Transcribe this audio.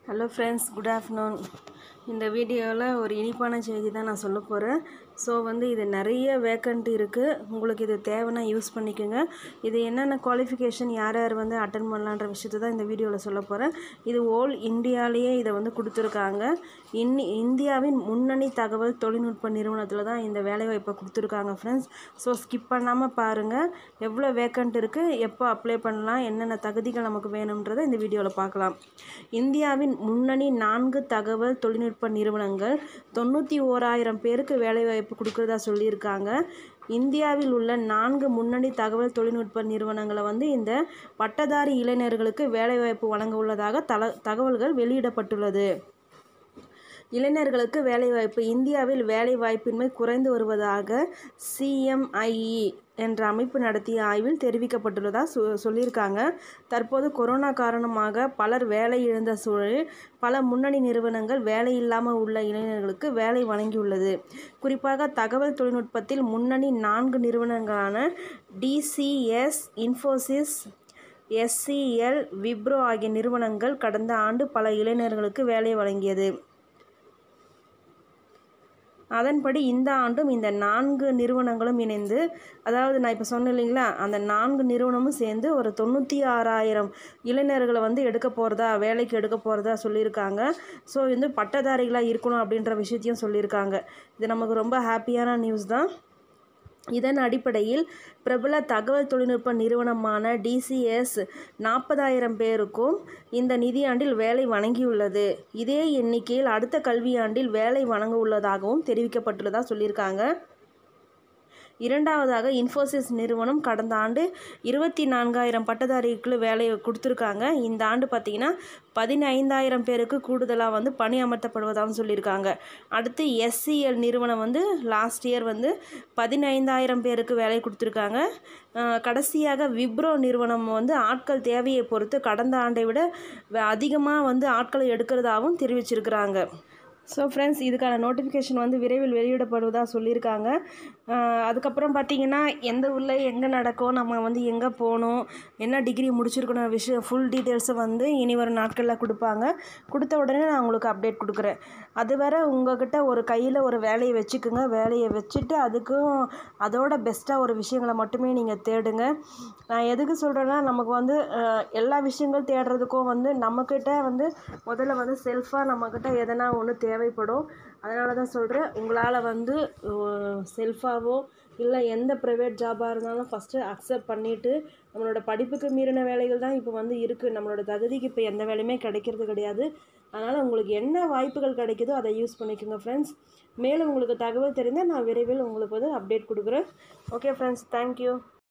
hello friends good afternoon இந்த வீடியோவில் ஒரு இனிப்பான செய்தி தான் நான் சொல்ல போகிறேன் ஸோ வந்து இது நிறைய வேக்கண்ட் இருக்குது உங்களுக்கு இது தேவைன்னா யூஸ் பண்ணிக்கோங்க இது என்னென்ன குவாலிஃபிகேஷன் யார் யார் வந்து அட்டன் பண்ணலான்ற விஷயத்தை தான் இந்த வீடியோவில் சொல்ல போகிறேன் இது ஓல் இந்தியாவிலேயே இதை வந்து கொடுத்துருக்காங்க இன் இந்தியாவின் முன்னணி தகவல் தொழில்நுட்ப நிறுவனத்தில் தான் இந்த வேலைவாய்ப்பை கொடுத்துருக்காங்க ஃப்ரெண்ட்ஸ் ஸோ ஸ்கிப் பண்ணாமல் பாருங்கள் எவ்வளோ வேக்கண்ட் இருக்குது எப்போ அப்ளை பண்ணலாம் என்னென்ன தகுதிகள் நமக்கு வேணுன்றதை இந்த வீடியோவில் பார்க்கலாம் இந்தியாவின் முன்னணி நான்கு தகவல் தொழில்நுட்ப நிறுவனங்கள் தொண்ணூற்றி ஓராயிரம் பேருக்கு வேலைவாய்ப்பு கொடுக்குறதா சொல்லியிருக்காங்க இந்தியாவில் உள்ள நான்கு முன்னணி தகவல் தொழில்நுட்ப நிறுவனங்களை வந்து இந்த பட்டதாரி இளைஞர்களுக்கு வேலைவாய்ப்பு வழங்க உள்ளதாக தல தகவல்கள் வெளியிடப்பட்டுள்ளது இளைஞர்களுக்கு வேலைவாய்ப்பு இந்தியாவில் வேலைவாய்ப்பின்மை குறைந்து வருவதாக சிஎம்ஐஇ என்ற அமைப்பு நடத்திய ஆய்வில் தெரிவிக்கப்பட்டுள்ளதாக சொ சொல்லியிருக்காங்க தற்போது கொரோனா காரணமாக பலர் வேலை இழந்த சூழலில் பல முன்னணி நிறுவனங்கள் வேலை இல்லாமல் உள்ள இளைஞர்களுக்கு வேலை வழங்கியுள்ளது குறிப்பாக தகவல் தொழில்நுட்பத்தில் முன்னணி நான்கு நிறுவனங்களான டிசிஎஸ் இன்ஃபோசிஸ் எஸ்சிஎல் விப்ரோ ஆகிய நிறுவனங்கள் கடந்த ஆண்டு பல இளைஞர்களுக்கு வேலை வழங்கியது அதன்படி இந்த ஆண்டும் இந்த நான்கு நிறுவனங்களும் இணைந்து அதாவது நான் இப்போ சொன்னேன் இல்லைங்களா அந்த நான்கு நிறுவனமும் சேர்ந்து ஒரு தொண்ணூற்றி ஆறாயிரம் இளைஞர்களை வந்து எடுக்க போகிறதா வேலைக்கு எடுக்க போகிறதா சொல்லியிருக்காங்க ஸோ வந்து பட்டதாரிகளாக இருக்கணும் அப்படின்ற விஷயத்தையும் சொல்லியிருக்காங்க இது நமக்கு ரொம்ப ஹாப்பியான நியூஸ் தான் இதன் அடிப்படையில் பிரபல தகவல் தொழில்நுட்ப நிறுவனமான டிசிஎஸ் நாற்பதாயிரம் பேருக்கும் இந்த நிதியாண்டில் வேலை வழங்கியுள்ளது இதே எண்ணிக்கையில் அடுத்த கல்வியாண்டில் வேலை வழங்க உள்ளதாகவும் தெரிவிக்கப்பட்டுள்ளதாக சொல்லியிருக்காங்க இரண்டாவதாக இன்ஃபோசிஸ் நிறுவனம் கடந்த ஆண்டு இருபத்தி நான்காயிரம் பட்டதாரிகளுக்கு வேலையை கொடுத்துருக்காங்க இந்த ஆண்டு பார்த்திங்கன்னா பதினைந்தாயிரம் பேருக்கு கூடுதலாக வந்து பணி அமர்த்தப்படுவதாகவும் சொல்லியிருக்காங்க அடுத்து எஸ்சிஎல் நிறுவனம் வந்து லாஸ்ட் இயர் வந்து பதினைந்தாயிரம் பேருக்கு வேலை கொடுத்துருக்காங்க கடைசியாக விப்ரோ நிறுவனம் வந்து ஆட்கள் தேவையை பொறுத்து கடந்த ஆண்டை விட அதிகமாக வந்து ஆட்களை எடுக்கிறதாகவும் தெரிவிச்சிருக்கிறாங்க ஸோ ஃப்ரெண்ட்ஸ் இதுக்கான நோட்டிஃபிகேஷன் வந்து விரைவில் வெளியிடப்படுவதாக சொல்லியிருக்காங்க அதுக்கப்புறம் பார்த்திங்கன்னா எந்த ஊரில் எங்கே நடக்கும் நம்ம வந்து எங்கே போகணும் என்ன டிகிரி முடிச்சிருக்கணும் விஷயம் ஃபுல் டீட்டெயில்ஸை வந்து இனி வரும் நாட்களில் கொடுப்பாங்க கொடுத்த உடனே நான் உங்களுக்கு அப்டேட் கொடுக்குறேன் அது வரை உங்கள்கிட்ட ஒரு கையில் ஒரு வேலையை வச்சுக்கோங்க வேலையை வச்சுட்டு அதுக்கும் அதோட பெஸ்ட்டாக ஒரு விஷயங்களை மட்டுமே நீங்கள் தேடுங்க நான் எதுக்கு சொல்கிறேன்னா நமக்கு வந்து எல்லா விஷயங்கள் தேடுறதுக்கும் வந்து நம்மக்கிட்ட வந்து முதல்ல வந்து செல்ஃபாக நம்மக்கிட்ட எதனா ஒன்று தேவைப்படும் அதனால தான் சொல்கிறேன் உங்களால் வந்து செல்ஃபாகவோ இல்லை எந்த ப்ரைவேட் ஜாபாக இருந்தாலும் ஃபஸ்ட்டு அக்செப்ட் பண்ணிவிட்டு நம்மளோட படிப்புக்கு மீறின வேலைகள் தான் இப்போ வந்து இருக்குது நம்மளோட தகுதிக்கு இப்போ எந்த வேலையுமே கிடைக்கிறது கிடையாது அதனால் உங்களுக்கு என்ன வாய்ப்புகள் கிடைக்குதோ அதை யூஸ் பண்ணிக்கோங்க ஃப்ரெண்ட்ஸ் மேலும் உங்களுக்கு தகவல் தெரிந்தால் நான் விரைவில் உங்களுக்கு வந்து அப்டேட் கொடுக்குறேன் ஓகே ஃப்ரெண்ட்ஸ் தேங்க்யூ